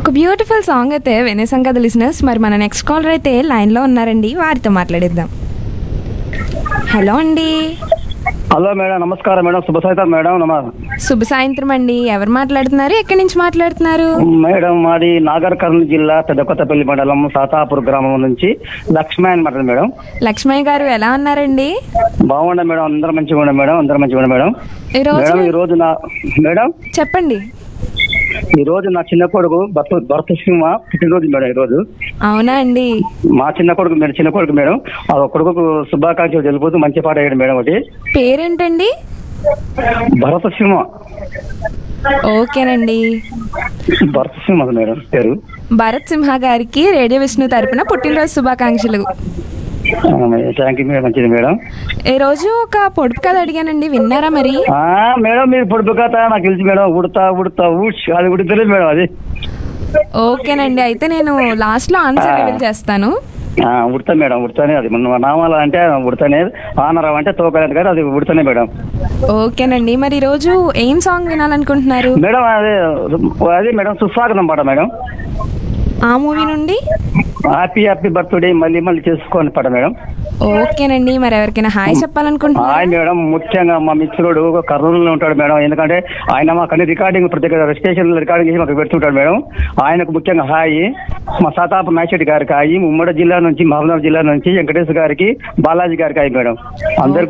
ఒక beautiful song అయితే వినేసాం కదా లిసినర్స్ మరి మన నెక్స్ట్ కాలర్ అయితే లైన్లో ఉన్నారండి వారితో మాట్లాడిద్దాం హలో అండి హలో మేడం నమస్కారం మేడం శుభ సాయంత్రం మేడం నమ శుభ సాయంత్రం అండి ఎవరు మాట్లాడుతున్నారు ఎక్కడి నుంచి మాట్లాడుతున్నారు మేడం మాది నాగర్ కర్నూలు జిల్లా పెద్దకొత్తపల్లి మండలం సాతాపూర్ గ్రామం నుంచి లక్ష్మణ్ మాట్లాడు మేడం లక్ష్మయ్య గారు ఎలా ఉన్నారండి బాగుండ మేడం అందరం మంచిగా ఉండే మేడం అందరం మంచిగా ఉండే మేడం ఈరోజు మేడం ఈ రోజు నా మేడం చెప్పండి ఈ రోజు నా చిన్న కొడుకు భర్త భర్త సింహ పుట్టినరోజు మేడం ఈ రోజు అవునా అండి మా చిన్న కొడుకు మేడం చిన్న కొడుకు మేడం ఆ కొడుకు శుభాకాంక్షలు తెలిపోతూ మంచి పాట అయ్యాడు మేడం ఒకటి పేరేంటండి భరత సింహ ఓకేనండి భరత సింహ మేడం పేరు భరత్ సింహ గారికి రేడియో విష్ణు తరపున పుట్టినరోజు శుభాకాంక్షలు థ్యాంక్ యూ మేడం మంచిది మేడం ఈ రోజు ఒక పొడుపు కథ అడిగానండి విన్నారా మరి ఆ మేడం మీరు పొడుపు కథ నాకు తెలిసి మేడం ఉడతా ఉడతా ఊడ్స్ అది ఉడతలేదు మేడం అది ఓకేనండి అయితే నేను లాస్ట్ లో ఆన్సర్ రివీల్ చేస్తాను ఆ, ఉడతా మేడం ఉడతానే అది మన నామాల అంటే ఉడతానే ఆనరావు అంటే తోకలేదు కానీ అది ఉడతానే మేడం ఓకేనండి మరి ఈ రోజు ఏం సాంగ్ వినాలనుకుంటున్నారు మేడం అదే అది మేడం సుస్వాగతం పాట మేడం ఆ మూవీ నుండి హ్యాపీ హ్యాపీ బర్త్డే మళ్ళీ మళ్ళీ చేసుకోని పాట మేడం ఓకేనండి మరి ఎవరికైనా హాయ్ చెప్పాలనుకుంటున్నారు హాయ్ మేడం ముఖ్యంగా మా మిత్రుడు కర్నూలులో ఉంటాడు మేడం ఎందుకంటే ఆయన మాకు అన్ని రికార్డింగ్ ప్రతి స్టేషన్ రికార్డింగ్ చేసి మాకు పెడుతుంటాడు మేడం ఆయనకు ముఖ్యంగా హాయ్ మా సతాపు నాయశెట్టి గారికి హాయి ఉమ్మడి జిల్లా నుంచి మహబూబ్నగర్ జిల్లా నుంచి వెంకటేశ్వర గారికి బాలాజీ గారికి హాయ్ మేడం అందరికి